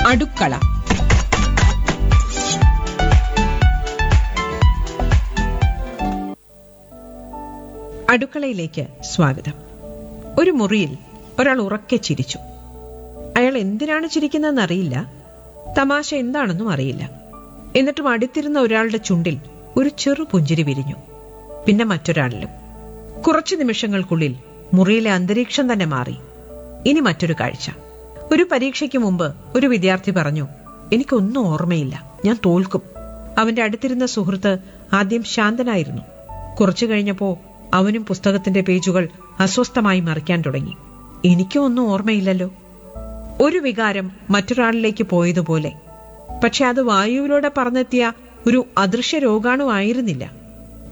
അടുക്കള അടുക്കളയിലേക്ക് സ്വാഗതം ഒരു മുറിയിൽ ഒരാൾ ഉറക്കെ ചിരിച്ചു അയാൾ എന്തിനാണ് ചിരിക്കുന്നതെന്ന് അറിയില്ല തമാശ എന്താണെന്നും അറിയില്ല എന്നിട്ടും അടുത്തിരുന്ന ഒരാളുടെ ചുണ്ടിൽ ഒരു ചെറു പുഞ്ചിരി വിരിഞ്ഞു പിന്നെ മറ്റൊരാളിലും കുറച്ചു നിമിഷങ്ങൾക്കുള്ളിൽ മുറിയിലെ അന്തരീക്ഷം തന്നെ മാറി ഇനി മറ്റൊരു കാഴ്ച ഒരു പരീക്ഷയ്ക്ക് മുമ്പ് ഒരു വിദ്യാർത്ഥി പറഞ്ഞു എനിക്കൊന്നും ഓർമ്മയില്ല ഞാൻ തോൽക്കും അവന്റെ അടുത്തിരുന്ന സുഹൃത്ത് ആദ്യം ശാന്തനായിരുന്നു കുറച്ചു കഴിഞ്ഞപ്പോ അവനും പുസ്തകത്തിന്റെ പേജുകൾ അസ്വസ്ഥമായി മറിക്കാൻ തുടങ്ങി എനിക്കും ഒന്നും ഓർമ്മയില്ലല്ലോ ഒരു വികാരം മറ്റൊരാളിലേക്ക് പോയതുപോലെ പക്ഷെ അത് വായുവിലൂടെ പറന്നെത്തിയ ഒരു അദൃശ്യ രോഗാണു ആയിരുന്നില്ല